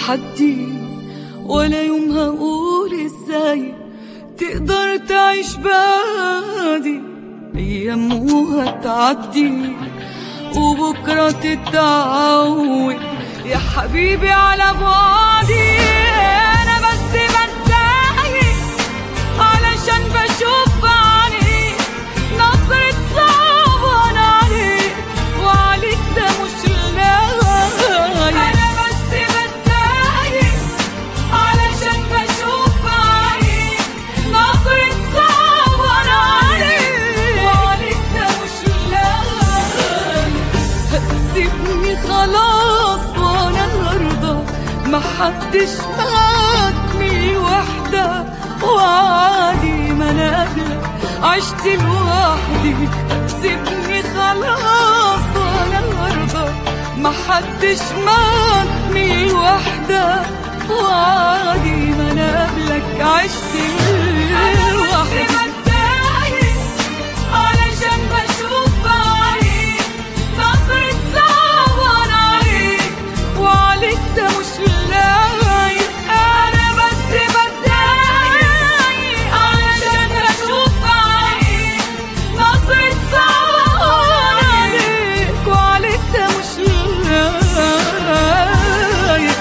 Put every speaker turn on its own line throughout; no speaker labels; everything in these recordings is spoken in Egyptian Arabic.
تحدي ولا يوم هقول ازاي تقدر تعيش بعدي ايام وهتعدي وبكرة تتعود يا حبيبي على بعدي انا بس بتضايق علشان بشوف عليك نظرة صعبان عليك وعليك ده مش لايق انا بس بتضايق علشان بشوف عليك نظرة صعبان عليك وعليك ده مش لايق هتسيبني خلاص وانا هرضى محدش معاكني وحدة وعادي ما انا قبلك عشت لوحدي هتسيبني خلاص وانا هرضى محدش معاكني وحدة وعادي ما انا قبلك عشت لوحدي علشان بشوف عليك نظرة صعبان عليك وعليك ده مش لايق أنا بس بتضايق علشان بشوف عليك نظرة صعبان عليك وعليك ده مش لايق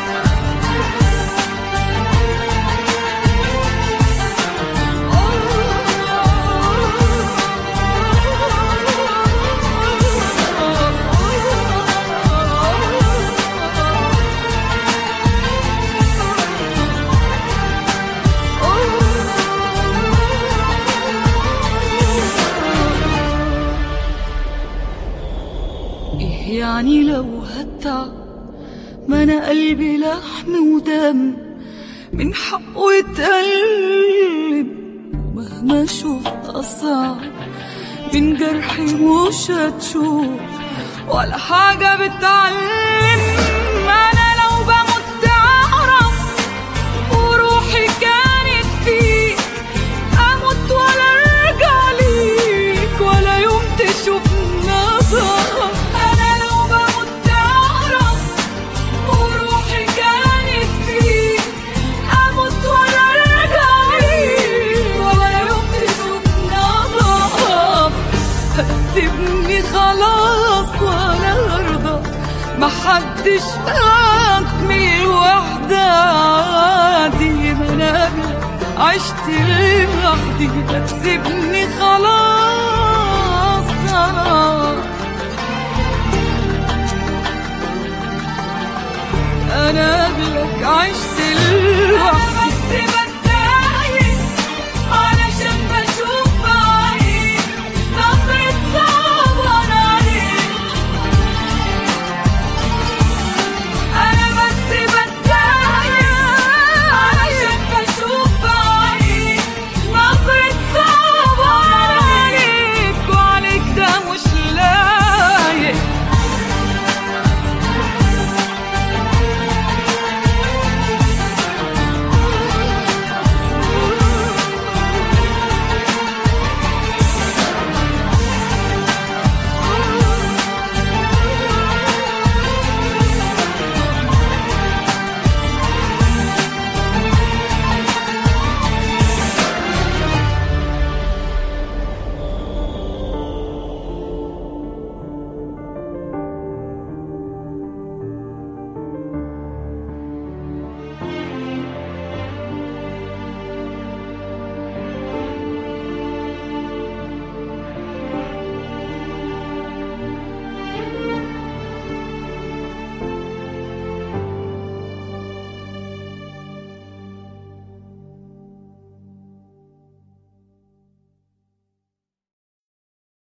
إيه يعني لو هتعب ما أنا قلبي لحم ودم من حقه يتقلب ومهما أشوف أصعب من جرحي مش هتشوف ولا حاجة بتعلم أنا لو بموت تعرف وروحي كانت فيك أموت ولا أرجع ليك ولا يوم تشوف نظر أنا لو بموت تعرف وروحي كانت فيك أموت ولا أرجع ليك ولا يوم تشوف نظر هتسيبني خلاص ولا أرضى محدش أكمل الوحدة عادي ما أنا قبلك عشت لوحدي هتسيبني خلاص خلاص أنا قبلك عشت لوحدي